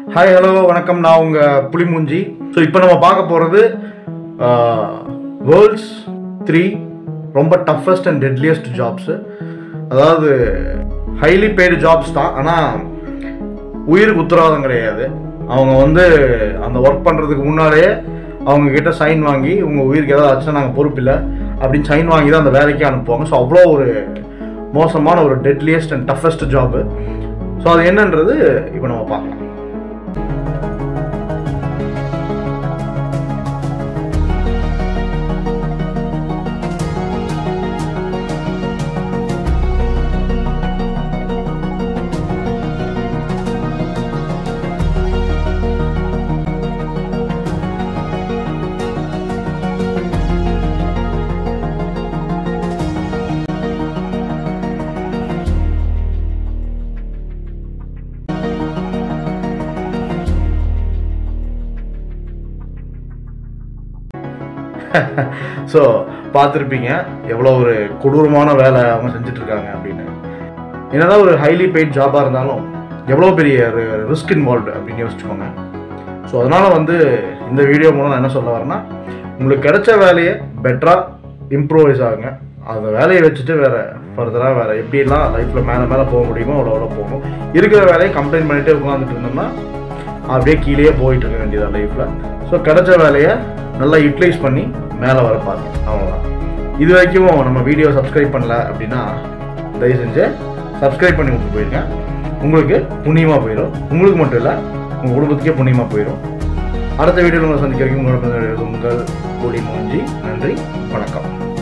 hi hello வணக்கம் நான் உங்கள் புலிமூஞ்சி ஸோ இப்போ நம்ம பார்க்க போகிறது வேர்ல்ட்ஸ் த்ரீ ரொம்ப டஃபஸ்ட் அண்ட் டெட்லியஸ்ட் ஜாப்ஸு அதாவது ஹைலி பெய்டு ஜாப்ஸ் தான் ஆனால் உயிருக்கு உத்தரவாதம் கிடையாது அவங்க வந்து அந்த ஒர்க் பண்ணுறதுக்கு முன்னாலேயே அவங்க கிட்ட சைன் வாங்கி உங்கள் உயிருக்கு ஏதாவது ஆச்சுன்னா நாங்கள் பொறுப்பில்லை அப்படின்னு சைன் வாங்கி தான் அந்த வேலைக்கு அனுப்புவாங்க ஸோ அவ்வளோ ஒரு மோசமான ஒரு deadliest and toughest job so அது என்னன்றது இப்போ நம்ம பார்க்கலாம் ஸோ பார்த்துருப்பீங்க எவ்வளோ ஒரு கொடூரமான வேலை அவங்க செஞ்சுட்டு இருக்காங்க அப்படின்னு என்னதான் ஒரு ஹைலி பெய்ட் ஜாபாக இருந்தாலும் எவ்வளோ பெரிய ரிஸ்க் இன்வால்வ்டு அப்படின்னு யோசிச்சுக்கோங்க ஸோ அதனால் வந்து இந்த வீடியோ மூலம் நான் என்ன சொல்ல வரேன்னா உங்களுக்கு கிடைச்ச வேலையை பெட்டராக இம்ப்ரூவைஸ் ஆகுங்க அந்த வேலையை வச்சுட்டு வேறு ஃபர்தராக வேறு எப்படிலாம் லைஃப்பில் மேலே மேலே போக முடியுமோ அவ்வளோ அவ்வளோ போகணும் இருக்கிற வேலையை கம்ப்ளைண்ட் பண்ணிகிட்டே உட்காந்துட்டு இருந்தோம்னா அப்படியே கீழேயே போயிட்டு இருக்க வேண்டியதான் லைஃப்பில் ஸோ கிடைச்ச வேலையை நல்லா யூட்டிலைஸ் பண்ணி மேலே வர பாருங்க அவ்வளோதான் இது வரைக்கும் நம்ம வீடியோ சப்ஸ்கிரைப் பண்ணல அப்படின்னா தயவு செஞ்சு சப்ஸ்கிரைப் பண்ணி விட்டு போயிருங்க உங்களுக்கு புண்ணியமாக போயிடும் உங்களுக்கு மட்டும் இல்லை உங்கள் குடும்பத்துக்கே புண்ணியமாக போயிடும் அடுத்த வீடியோவில் உங்களை சந்திக்க வரைக்கும் உங்களோட உங்கள் கூலி மூஞ்சி நன்றி வணக்கம்